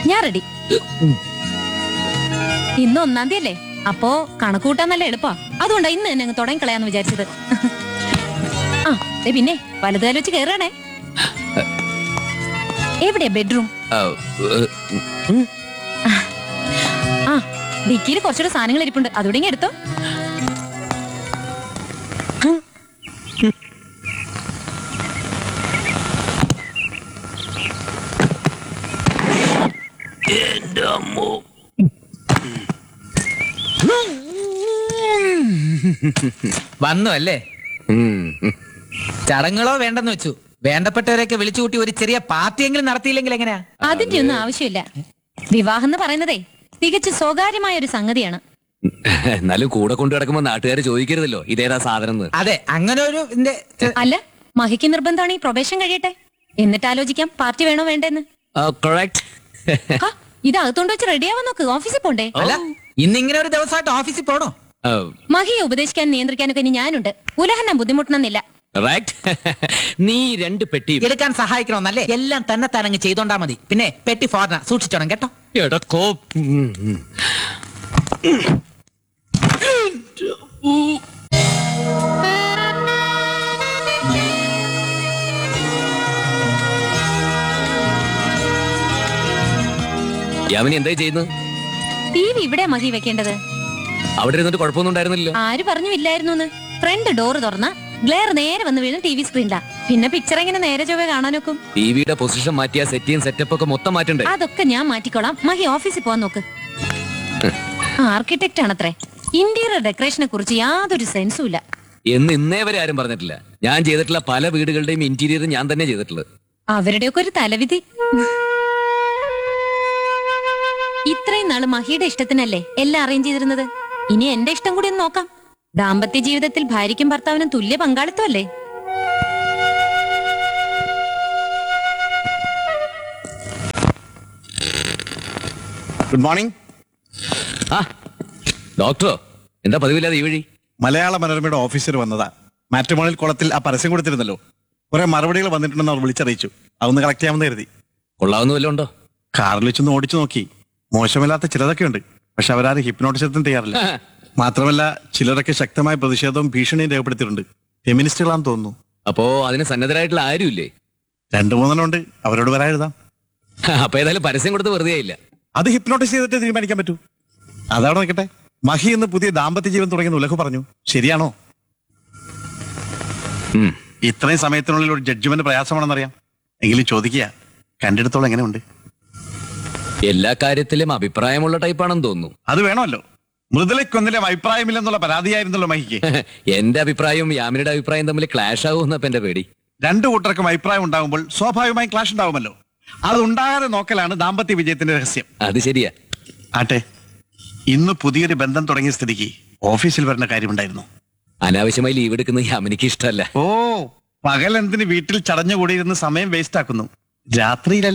ഞാൻ റെഡി ഇന്ന് ഒന്നാം തീയതി അല്ലേ അപ്പോ കണക്ക് കൂട്ടാൻ നല്ല എളുപ്പാ അതുകൊണ്ടാ ഇന്ന് തന്നെ അങ്ങ് തുടങ്ങി കളയാന്ന് വിചാരിച്ചത് ആ ദേ പിന്നെ വലതുകാലം വെച്ച് കേറണേ എവിടെയാ ബെഡ്റൂം ആ, ഏ, ഉം. ആ ഡിക്കിയിൽ കുറച്ചുകൂടെ സാധനങ്ങൾ ഇരിപ്പുണ്ട് അതുകൂടെ ഇങ്ങ് എടുത്തോ വന്നു അല്ലേ ഉം, ഉം. ചടങ്ങുകളോ വേണ്ടെന്ന് വെച്ചു വേണ്ടപ്പെട്ടവരെയൊക്കെ വിളിച്ചു കൂട്ടി ഒരു ചെറിയ പാർട്ടിയെങ്കിലും നടത്തിയില്ലെങ്കിൽ എങ്ങനെയാ അതിന്റെ ഒന്നും ആവശ്യമില്ല വിവാഹം എന്ന് പറയുന്നതേ തികച്ചും സ്വകാര്യമായ ഒരു സംഗതിയാണ് എന്നാലും കൂടെ കൊണ്ടു കിടക്കുമ്പോ നാട്ടുകാർ ചോദിക്കരുതല്ലോ ഇതേതാ സാധനം എന്ന് അതെ അങ്ങനെ ഒരു ഇതിന്റെ അല്ല മഹിക്ക് നിർബന്ധമാണ് ഈ പ്രൊബേഷൻ കഴിയട്ടെ എന്നിട്ട് ആലോചിക്കാം പാർട്ടി വേണോ വേണ്ടെന്ന് കറക്റ്റ് ആ, ഇത് അകത്തോണ്ട് വെച്ച് റെഡിയാവാൻ നോക്ക് ഓഫീസിൽ പോണ്ടേ അല്ല ഇന്നിങ്ങനെ ഒരു ദിവസമായിട്ട് ഓഫീസിൽ പോണോ മഹിയെ ഉപദേശിക്കാൻ നിയന്ത്രിക്കാനൊക്കെ ഇനി ഞാനുണ്ട് ഉലഹന്ന ബുദ്ധിമുട്ടണമെന്നില്ല റൈറ്റ് നീ രണ്ട് പെട്ടി എടുക്കാൻ സഹായിക്കണമെന്നല്ലേ എല്ലാം തന്നെ തനങ്ങ് ചെയ്തോണ്ടാ മതി പിന്നെ പെട്ടി ഫോറിന സൂക്ഷിച്ചോണം കേട്ടോ എടക്കോ ഉം, ഉം. യാമിനി എന്തായി ചെയ്യുന്നത് ടി വി ഇവിടെ മഹി വെക്കേണ്ടത് അവിടെ ഇരുന്നിട്ട് കുഴപ്പമൊന്നും ഉണ്ടായിരുന്നില്ലല്ലോ ആര് പറഞ്ഞു ഇല്ലായിരുന്നു ഫ്രണ്ട് ഡോറ് തുറന്ന ഗ്ലെയർ നേരെ വന്ന് വീഴും ടി വി സ്ക്രീനിലാ പിന്നെ പിക്ചർ എങ്ങനെ നേരെ ചൊവ്വേ കാണാനൊക്കും ടിവിയുടെ പൊസിഷൻ മാറ്റിയ സെറ്റിയും സെറ്റപ്പ് ഒക്കെ മൊത്തം മാറ്റണ്ടേ അതൊക്കെ ഞാൻ മാറ്റിക്കോളാം മഹി ഓഫീസിൽ പോവാൻ നോക്ക് ആർക്കിടെക്റ്റ് ആണത്രേ ഇന്റീരിയർ ഡെക്കറേഷനെ കുറിച്ച് യാതൊരു സെൻസും ഇല്ല എന്ന് ഇന്നേ വരെ ആരും പറഞ്ഞിട്ടില്ല ഞാൻ ചെയ്തിട്ടുള്ള പല വീടുകളുടെയും ഇന്റീരിയർ ഞാൻ തന്നെ ചെയ്തിട്ടുള്ളത് അവരുടെയൊക്കെ ഒരു തലവിധി ഇത്രയും നാള് മഹിയുടെ ഇഷ്ടത്തിനല്ലേ എല്ലാം അറേഞ്ച് ചെയ്തിരുന്നത് ഇനി എന്റെ ഇഷ്ടം കൂടി ഒന്ന് നോക്കാം ദാമ്പത്യ ജീവിതത്തിൽ ഭാര്യയ്ക്കും ഭർത്താവിനും തുല്യ പങ്കാളിത്തമല്ലേ ഗുഡ് മോർണിംഗ് ആ ഡോക്ടറോ എന്താ പതിവില്ലാതെ ഈ വഴി മലയാള മനോരമയുടെ ഓഫീസർ വന്നതാ മാട്രിമോണിയൽ കുളത്തിൽ ആ പരസ്യം കൊടുത്തിരുന്നല്ലോ കുറെ മറുപടികൾ വന്നിട്ടുണ്ടെന്ന് അവർ വിളിച്ചറിയിച്ചു അതൊന്ന് കളക്ട് ചെയ്യാമെന്ന് കരുതി കൊള്ളാവുന്ന വല്ലതും ഉണ്ടോ കാറിൽ വെച്ചൊന്ന് ഓടിച്ചു നോക്കി മോശമില്ലാത്ത ചിലതൊക്കെ ഉണ്ട് പക്ഷെ അവരാരും ഹിപ്നോട്ടിസത്തിന് തയ്യാറില്ല മാത്രമല്ല ചിലരൊക്കെ ശക്തമായ പ്രതിഷേധവും ഭീഷണിയും രേഖപ്പെടുത്തിയിട്ടുണ്ട് ഫെമിനിസ്റ്റുകളാന്ന് തോന്നുന്നു അപ്പോ അതിന് സന്നദ്ധരായിട്ടുള്ള ആരുമില്ലേ രണ്ടു മൂന്നെണ്ണം ഉണ്ട് അവരോട് വരാൻ എഴുതാം അപ്പൊ ഏതായാലും പരസ്യം കൊടുത്ത് വെറുതെ ആയില്ല അത് ഹിപ്നോട്ടിസ് ചെയ്തിട്ട് തീരുമാനിക്കാൻ പറ്റൂ അതവിടെ നിൽക്കട്ടെ മഹി എന്ന് പുതിയ ദാമ്പത്യ ജീവൻ തുടങ്ങിയ ഉലഹു പറഞ്ഞു ശരിയാണോ ഉം. ഇത്രയും സമയത്തിനുള്ളിൽ ഒരു ജഡ്ജ്മെന്റ് പ്രയാസമാണെന്നറിയാം എങ്കിലും ചോദിക്കുക കണ്ടെടുത്തോളം എങ്ങനെയുണ്ട് എല്ലാ കാര്യത്തിലും അഭിപ്രായമുള്ള ടൈപ്പാണെന്ന് തോന്നുന്നു അത് വേണമല്ലോ മൃദുലയ്ക്കൊന്നിലും അഭിപ്രായമില്ലെന്നുള്ള പരാതിയായിരുന്നല്ലോ മഹിക്ക് എന്റെ അഭിപ്രായവും യാമിനിയുടെ അഭിപ്രായം തമ്മിൽ ക്ലാഷ് ആവുമെന്നപ്പ എന്റെ പേടി രണ്ടു കൂട്ടർക്കും അഭിപ്രായം ഉണ്ടാകുമ്പോൾ സ്വാഭാവികമായും ക്ലാഷ് ഉണ്ടാവുമല്ലോ അത് ഉണ്ടാകാതെ നോക്കലാണ് ദാമ്പത്യ വിജയത്തിന്റെ രഹസ്യം അത് ശരിയാ ആട്ടെ ഇന്ന് പുതിയൊരു ബന്ധം തുടങ്ങിയ സ്ഥിതിക്ക് ഓഫീസിൽ വരേണ്ട കാര്യമുണ്ടായിരുന്നു അനാവശ്യമായി ലീവ് എടുക്കുന്നത് യാമിനിക്ക് ഇഷ്ടമല്ല ഓ പകൽ എന്തിന് വീട്ടിൽ ചടഞ്ഞുകൂടിയിരുന്ന് സമയം വേസ്റ്റ് ആക്കുന്നു രാത്രിയിലല്ലേ